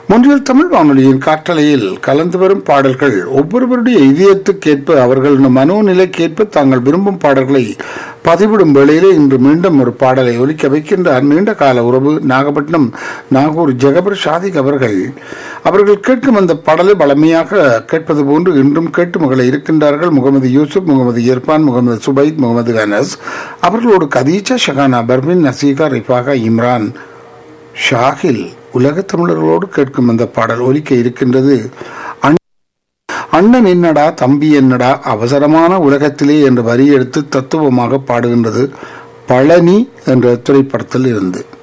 முன்றில் தமிழ் வானொலியின் காற்றலையில் கலந்து வரும் பாடல்கள் ஒவ்வொருவருடைய இதயத்துக்கேற்ப அவர்கள் மனோநிலைக்கேற்ப தாங்கள் விரும்பும் பாடல்களை பதிவிடும் வேளையிலே இன்று மீண்டும் ஒரு பாடலை ஒலிக்க வைக்கின்றார் நீண்ட கால உறவு நாகப்பட்டினம் நாகூர் ஜெகபர் ஷாதிக் அவர்கள் அவர்கள் கேட்கும் அந்த பாடலை பழமையாக கேட்பது போன்று இன்றும் கேட்டு மகளை இருக்கின்றார்கள் முகமது யூசுப் முகமது இர்பான் முகமது சுபைத் முகமது அனஸ் அவர்களோடு கதீஜா ஷகானா பர்மின் நசீகா ரிஃபாகா இம்ரான் ஷாகில் உலகத் தமிழர்களோடு கேட்கும் அந்த பாடல் ஒலிக்க இருக்கின்றது அண்ண- அண்ணன் என்னடா தம்பி என்னடா அவசரமான உலகத்திலே என்ற வரி எடுத்து தத்துவமாக பாடுகின்றது பழனி என்ற திரைப்படத்தில் இருந்து